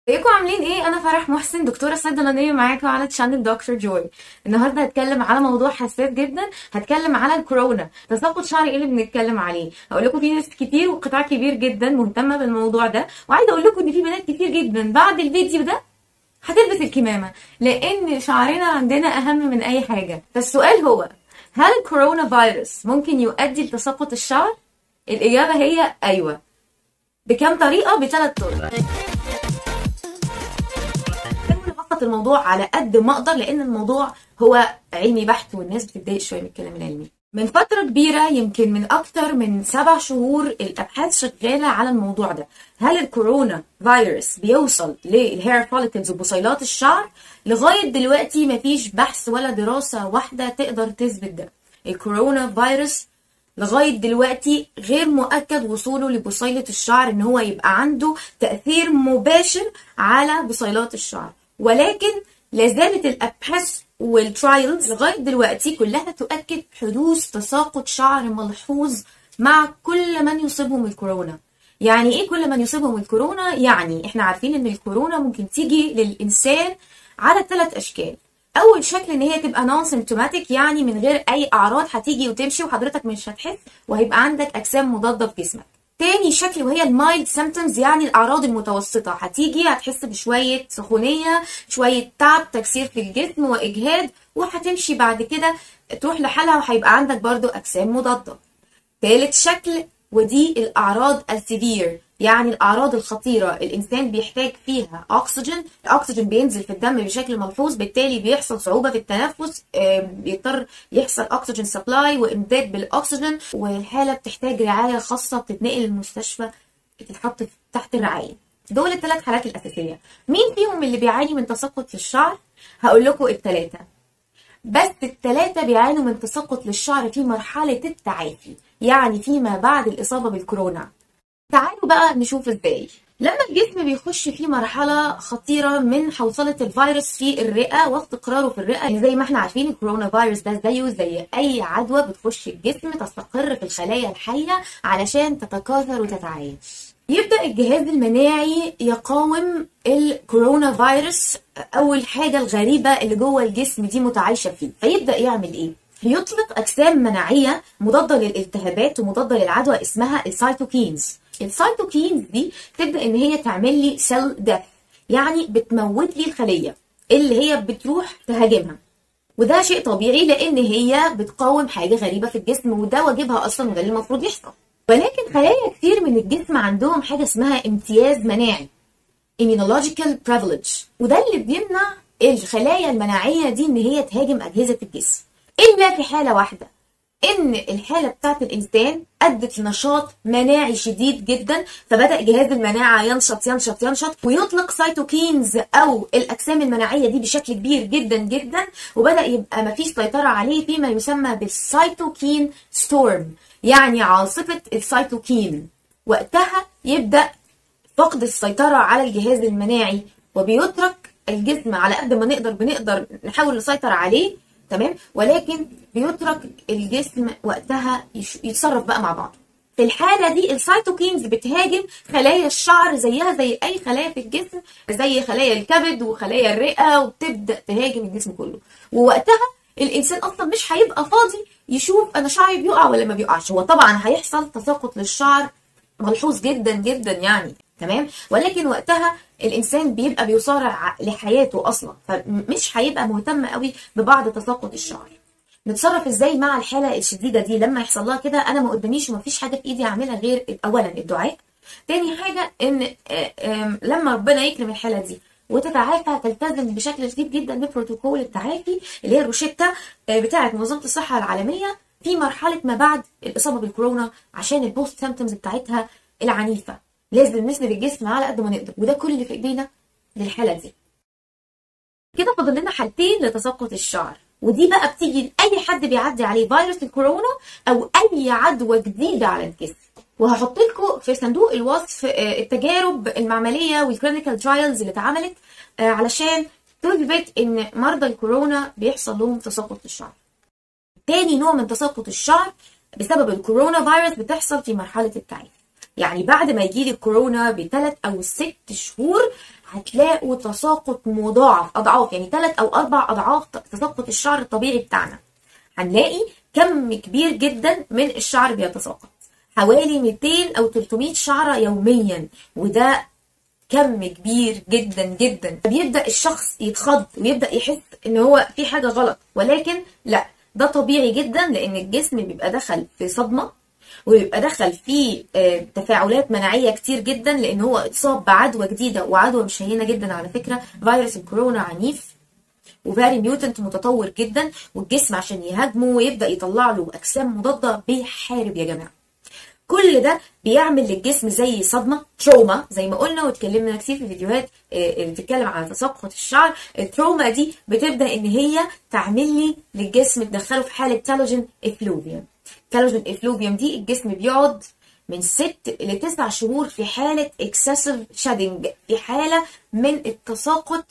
ازيكم عاملين ايه انا فرح محسن دكتوره صيدلانيه معاكم على تشانل دكتور جوي النهارده هتكلم على موضوع حساس جدا هتكلم على الكورونا تساقط شعري ايه اللي بنتكلم عليه هقول لكم في ناس كتير وقطاع كبير جدا مهتمه بالموضوع ده وعايزه اقول لكم ان في بنات كتير جدا بعد الفيديو ده هتلبس الكمامه لان شعرنا عندنا اهم من اي حاجه فالسؤال هو هل الكورونا فيروس ممكن يؤدي لتساقط الشعر الاجابه هي ايوه بكم طريقه بثلاث طرق بحاول ابسط الموضوع على قد ما اقدر لان الموضوع هو علمي بحت والناس بتتضايق شويه من الكلام العلمي من فترة كبيرة يمكن من أكتر من سبع شهور الأبحاث شغالة على الموضوع ده هل الكورونا فيروس بيوصل للهير فوليكلز وبصيلات الشعر لغاية دلوقتي مفيش بحث ولا دراسة واحدة تقدر تثبت ده الكورونا فيروس لغاية دلوقتي غير مؤكد وصوله لبصيلة الشعر ان هو يبقى عنده تأثير مباشر على بصيلات الشعر ولكن لازالت الأبحاث والترايلز لغاية دلوقتي كلها تؤكد حدوث تساقط شعر ملحوظ مع كل من يصيبهم الكورونا يعني ايه كل من يصيبهم الكورونا يعني احنا عارفين ان الكورونا ممكن تيجي للإنسان على ثلاث أشكال اول شكل ان هي تبقى نون سيمتوماتيك يعني من غير اي اعراض هتيجي وتمشي وحضرتك مش هتحس وهيبقى عندك اجسام مضاده في جسمك تاني شكل وهي المايلد سيمتومز يعني الاعراض المتوسطه هتيجي هتحس بشويه سخونيه شويه تعب تكسير في الجسم واجهاد وهتمشي بعد كده تروح لحالها وهيبقى عندك برضو اجسام مضاده تالت شكل ودي الاعراض السيفير يعني الاعراض الخطيره الانسان بيحتاج فيها اكسجين الاكسجين بينزل في الدم بشكل ملحوظ بالتالي بيحصل صعوبه في التنفس بيضطر يحصل اكسجين سبلاي وامداد بالاكسجين والحاله بتحتاج رعايه خاصه بتتنقل المستشفى بتتحط تحت الرعايه دول الثلاث حالات الاساسيه مين فيهم اللي بيعاني من تساقط للشعر هقول لكم الثلاثه بس الثلاثه بيعانوا من تساقط للشعر في مرحله التعافي يعني فيما بعد الاصابه بالكورونا تعالوا بقى نشوف ازاي لما الجسم بيخش في مرحلة خطيرة من حوصلة الفيروس في الرئة واستقراره في الرئة يعني زي ما احنا عارفين الكورونا فيروس ده زيه زي أي عدوى بتخش الجسم تستقر في الخلايا الحية علشان تتكاثر وتتعايش يبدأ الجهاز المناعي يقاوم الكورونا فيروس أول حاجة الغريبة اللي جوه الجسم دي متعايشة فيه فيبدأ يعمل إيه؟ يطلق أجسام مناعية مضادة للالتهابات ومضادة للعدوى اسمها السيتوكينز السيتوكينز دي تبدا ان هي تعمل لي سيل ديث يعني بتموت لي الخليه اللي هي بتروح تهاجمها وده شيء طبيعي لان هي بتقاوم حاجه غريبه في الجسم وده واجبها اصلا وده اللي المفروض يحصل ولكن خلايا كتير من الجسم عندهم حاجه اسمها امتياز مناعي immunological privilege وده اللي بيمنع الخلايا المناعيه دي ان هي تهاجم اجهزه الجسم الا في حاله واحده ان الحاله بتاعت الانسان ادت لنشاط مناعي شديد جدا فبدا جهاز المناعه ينشط ينشط ينشط ويطلق سيتوكينز او الاجسام المناعيه دي بشكل كبير جدا جدا وبدا يبقى مفيش سيطره عليه فيما يسمى بالسيتوكين ستورم يعني عاصفه السيتوكين وقتها يبدا فقد السيطره على الجهاز المناعي وبيترك الجسم على قد ما نقدر بنقدر نحاول نسيطر عليه تمام ولكن بيترك الجسم وقتها يتصرف بقى مع بعضه في الحالة دي السيتوكينز بتهاجم خلايا الشعر زيها زي أي خلايا في الجسم زي خلايا الكبد وخلايا الرئة وبتبدأ تهاجم الجسم كله ووقتها الإنسان أصلا مش هيبقى فاضي يشوف أنا شعري بيقع ولا ما بيقعش هو طبعا هيحصل تساقط للشعر ملحوظ جدا جدا يعني تمام ولكن وقتها الانسان بيبقى بيصارع لحياته اصلا فمش هيبقى مهتم قوي ببعض تساقط الشعر نتصرف ازاي مع الحاله الشديده دي لما يحصل لها كده انا ما قداميش ومفيش حاجه في ايدي اعملها غير اولا الدعاء تاني حاجه ان لما ربنا يكرم الحاله دي وتتعافى تلتزم بشكل شديد جدا ببروتوكول التعافي اللي هي الروشته بتاعه منظمه الصحه العالميه في مرحله ما بعد الاصابه بالكورونا عشان البوست سيمتومز بتاعتها العنيفه لازم نسند الجسم على قد ما نقدر وده كل اللي في ايدينا للحاله دي كده فاضل لنا حالتين لتساقط الشعر ودي بقى بتيجي لاي حد بيعدي عليه فيروس الكورونا او اي عدوى جديده على الجسم وهحط لكم في صندوق الوصف التجارب المعمليه والكلينيكال ترايلز اللي اتعملت علشان تثبت ان مرضى الكورونا بيحصل لهم تساقط الشعر تاني نوع من تساقط الشعر بسبب الكورونا فيروس بتحصل في مرحله التعافي يعني بعد ما يجيلي الكورونا بثلاث او ست شهور هتلاقوا تساقط مضاعف اضعاف يعني ثلاث او اربع اضعاف تساقط الشعر الطبيعي بتاعنا هنلاقي كم كبير جدا من الشعر بيتساقط حوالي 200 او 300 شعره يوميا وده كم كبير جدا جدا بيبدا الشخص يتخض ويبدا يحس ان هو في حاجه غلط ولكن لا ده طبيعي جدا لان الجسم بيبقى دخل في صدمه ويبقى دخل في آه، تفاعلات مناعيه كتير جدا لان هو اتصاب بعدوى جديده وعدوى مش هينه جدا على فكره فيروس الكورونا عنيف وفاري ميوتنت متطور جدا والجسم عشان يهاجمه ويبدا يطلع له اجسام مضاده بيحارب يا جماعه كل ده بيعمل للجسم زي صدمه تروما زي ما قلنا واتكلمنا كتير في فيديوهات آه، اللي بتتكلم على تساقط الشعر التروما دي بتبدا ان هي تعمل لي للجسم تدخله في حاله تالوجين افلوفيوم تالوجين افلوفيوم دي الجسم بيقعد من ست لتسع شهور في حالة excessive shedding في حالة من التساقط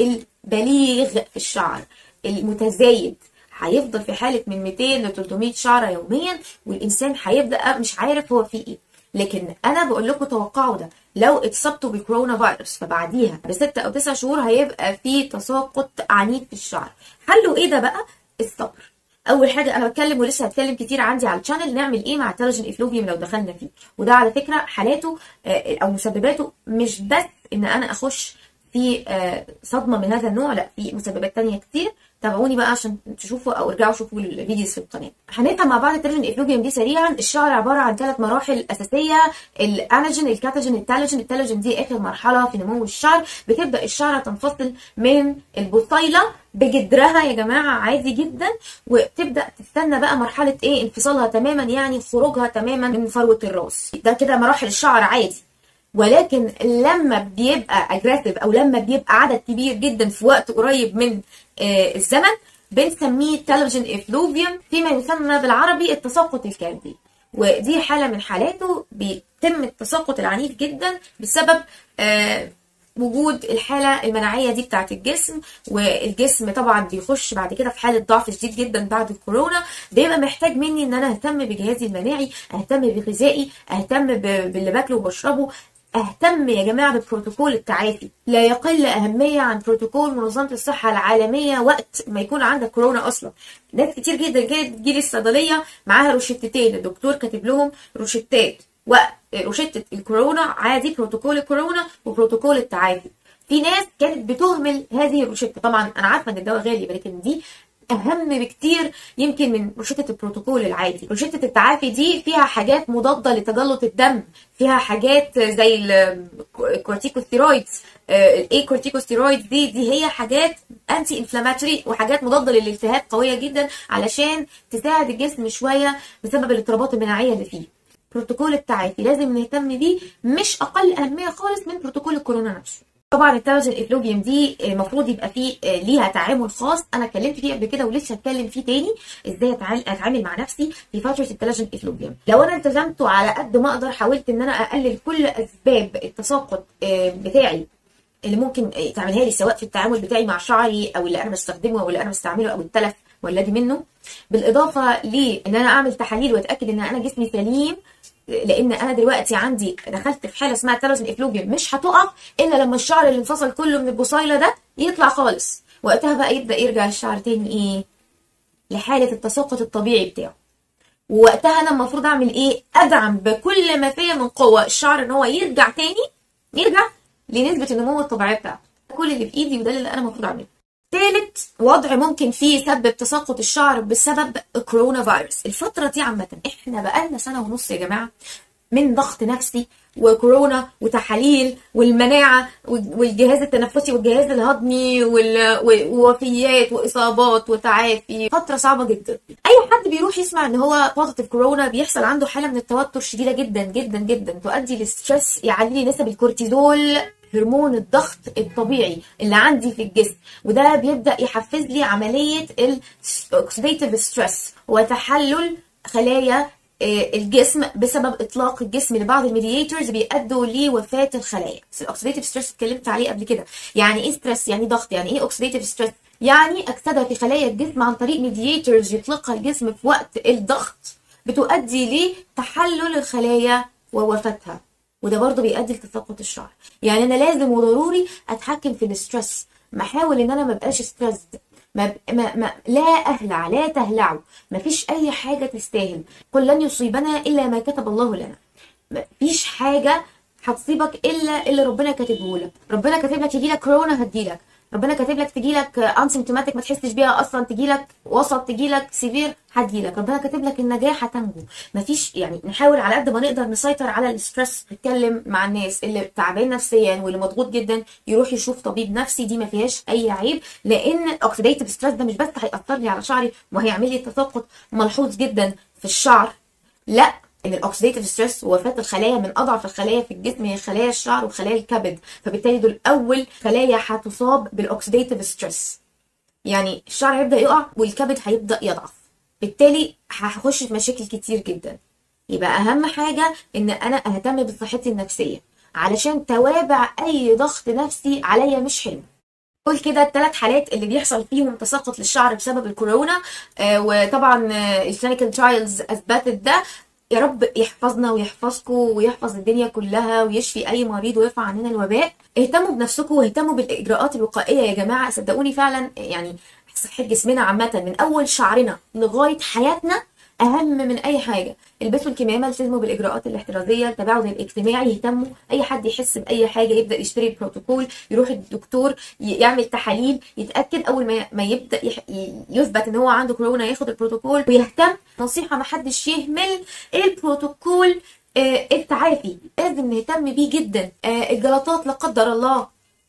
البليغ في الشعر المتزايد هيفضل في حالة من 200 ل 300 شعرة يوميا والإنسان هيبدأ مش عارف هو فيه إيه لكن أنا بقول لكم توقعوا ده لو اتصبتوا بكورونا فيروس فبعديها بست أو تسع شهور هيبقى في تساقط عنيف في الشعر حله إيه ده بقى؟ الصبر اول حاجه انا بتكلم ولسه هتكلم كتير عندي على الشانل نعمل ايه مع التلجن افلوفيوم لو دخلنا فيه وده على فكره حالاته آه، او مسبباته مش بس ان انا اخش في آه، صدمه من هذا النوع لا في مسببات تانية كتير تابعوني بقى عشان تشوفوا او ارجعوا شوفوا الفيديوز في القناه هنفهم مع بعض التلجن افلوفيوم دي سريعا الشعر عباره عن ثلاث مراحل اساسيه الاناجين الكاتاجين التالجين التالجين دي اخر مرحله في نمو الشعر بتبدا الشعره تنفصل من البصيله بجدرها يا جماعه عادي جدا وتبدا تستنى بقى مرحله ايه انفصالها تماما يعني خروجها تماما من فروه الراس ده كده مراحل الشعر عادي ولكن لما بيبقى اجريسيف او لما بيبقى عدد كبير جدا في وقت قريب من آه، الزمن بنسميه تالوجين افلوفيوم فيما يسمى بالعربي التساقط الكلبي ودي حاله من حالاته بيتم التساقط العنيف جدا بسبب آه، وجود الحاله المناعيه دي بتاعت الجسم والجسم طبعا بيخش بعد كده في حاله ضعف شديد جدا بعد الكورونا بيبقى محتاج مني ان انا اهتم بجهازي المناعي اهتم بغذائي اهتم ب- باللي باكله وبشربه اهتم يا جماعه ببروتوكول التعافي لا يقل اهميه عن بروتوكول منظمه الصحه العالميه وقت ما يكون عندك كورونا اصلا ناس كتير جدا كانت تجيلي الصيدليه معاها روشتتين الدكتور كاتب لهم روشتات وقت روشته الكورونا عادي بروتوكول الكورونا وبروتوكول التعافي في ناس كانت بتهمل هذه الروشته طبعا انا عارفه ان الدواء غالي ولكن دي اهم بكتير يمكن من روشته البروتوكول العادي روشته التعافي دي فيها حاجات مضاده لتجلط الدم فيها حاجات زي الكورتيكوستيرويدز الاي كورتيكوستيرويدز دي دي هي حاجات انتي انفلاماتوري وحاجات مضاده للالتهاب قويه جدا علشان تساعد الجسم شويه بسبب الاضطرابات المناعيه اللي فيه بروتوكول التعافي لازم نهتم بيه مش اقل اهميه خالص من بروتوكول الكورونا نفسه طبعا التوازن افلوفيوم دي المفروض يبقى فيه آه، ليها تعامل خاص انا اتكلمت فيه قبل كده ولسه هتكلم فيه تاني ازاي أتعال- اتعامل مع نفسي في فتره التلجن افلوفيوم لو انا التزمت على قد ما اقدر حاولت ان انا اقلل كل اسباب التساقط آه، بتاعي اللي ممكن تعملها لي سواء في التعامل بتاعي مع شعري او اللي انا بستخدمه او اللي انا بستعمله او التلف والذي منه بالاضافه لان انا اعمل تحاليل واتاكد ان انا جسمي سليم لان انا دلوقتي عندي دخلت في حاله اسمها تلوزن افلوبيوم مش هتقف الا لما الشعر اللي انفصل كله من البصيله ده يطلع خالص وقتها بقى يبدا يرجع الشعر تاني ايه لحاله التساقط الطبيعي بتاعه ووقتها انا المفروض اعمل ايه ادعم بكل ما فيا من قوه الشعر ان هو يرجع تاني يرجع لنسبه النمو الطبيعيه بتاعته كل اللي في ايدي وده اللي انا المفروض اعمله ثالث وضع ممكن فيه يسبب تساقط الشعر بسبب كورونا فيروس الفترة دي عامة احنا بقالنا سنة ونص يا جماعة من ضغط نفسي وكورونا وتحاليل والمناعة والجهاز التنفسي والجهاز الهضمي وال- ووفيات وإصابات وتعافي فترة صعبة جدا أي حد بيروح يسمع إن هو بوزيتيف كورونا بيحصل عنده حالة من التوتر شديدة جدا جدا جدا تؤدي للستريس يعلي لي نسب الكورتيزول هرمون الضغط الطبيعي اللي عندي في الجسم وده بيبدا يحفز لي عمليه الاكسيديتيف ستريس وتحلل خلايا آه، الجسم بسبب اطلاق الجسم لبعض الميدياتورز بيؤدوا لوفاه الخلايا الاكسيديتيف ستريس اتكلمت عليه قبل كده يعني ايه ستريس يعني ضغط يعني ايه اوكسيديتيف ستريس يعني اكسده في خلايا الجسم عن طريق ميدياتورز يطلقها الجسم في وقت الضغط بتؤدي لتحلل الخلايا ووفاتها وده برضو بيؤدي لتساقط الشعر يعني انا لازم وضروري اتحكم في الاسترس محاول ان انا ما بقاش ستريسد ما, ما, ما لا اهلع لا تهلعوا ما فيش اي حاجه تستاهل قل لن يصيبنا الا ما كتب الله لنا ما فيش حاجه هتصيبك الا اللي ربنا كاتبه لك ربنا كاتب لك يجي لك كورونا هتجيلك ربنا كاتب لك تجي لك انسيمتوماتيك ما تحسش بيها اصلا تجي لك وسط تجي لك سيفير هتجي لك ربنا كاتب لك النجاح هتنجو مفيش يعني نحاول على قد ما نقدر نسيطر على الاسترس نتكلم مع الناس اللي تعبان نفسيا واللي مضغوط جدا يروح يشوف طبيب نفسي دي ما فيهاش اي عيب لان الاوكسيديتيف ستريس ده مش بس هياثر لي على شعري وهيعمل لي تساقط ملحوظ جدا في الشعر لا ان الاوكسيديتيف ستريس وفاه الخلايا من اضعف الخلايا في الجسم هي خلايا الشعر وخلايا الكبد فبالتالي دول اول خلايا هتصاب بالاوكسيديتيف ستريس يعني الشعر هيبدا يقع والكبد هيبدا يضعف بالتالي هخش في مشاكل كتير جدا يبقى اهم حاجه ان انا اهتم بصحتي النفسيه علشان توابع اي ضغط نفسي عليا مش حلو قول كده الثلاث حالات اللي بيحصل فيهم تساقط للشعر بسبب الكورونا آه وطبعا آه الكلينيكال ترايلز اثبتت ده يا رب يحفظنا ويحفظكم ويحفظ الدنيا كلها ويشفي اي مريض ويرفع عننا الوباء اهتموا بنفسكم واهتموا بالاجراءات الوقائيه يا جماعه صدقوني فعلا يعني صحه جسمنا عامه من اول شعرنا لغايه حياتنا اهم من اي حاجه البسوا الكمامه التزموا بالاجراءات الاحترازيه التباعد الاجتماعي يهتموا اي حد يحس باي حاجه يبدا يشتري بروتوكول يروح الدكتور يعمل تحاليل يتاكد اول ما ما يبدا يثبت ان هو عنده كورونا ياخد البروتوكول ويهتم نصيحه ما حدش يهمل البروتوكول آه التعافي لازم نهتم بيه جدا آه الجلطات لا قدر الله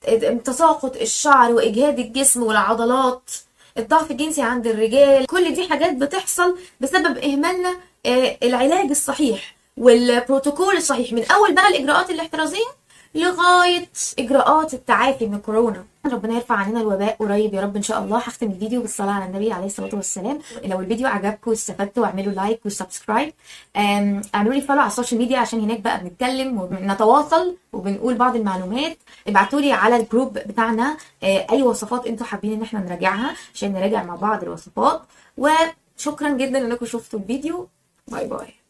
تساقط الشعر واجهاد الجسم والعضلات الضعف الجنسي عند الرجال كل دي حاجات بتحصل بسبب اهمالنا العلاج الصحيح والبروتوكول الصحيح من اول بقى الاجراءات الاحترازيه لغايه اجراءات التعافي من كورونا ربنا يرفع عننا الوباء قريب يا رب ان شاء الله هختم الفيديو بالصلاه على النبي عليه الصلاه والسلام لو الفيديو عجبكم واستفدتوا اعملوا لايك وسبسكرايب اعملوا لي فولو على السوشيال ميديا عشان هناك بقى بنتكلم ونتواصل وبنقول بعض المعلومات ابعتوا لي على الجروب بتاعنا اي وصفات انتوا حابين ان احنا نراجعها عشان نراجع مع بعض الوصفات وشكرا جدا انكم شفتوا الفيديو باي باي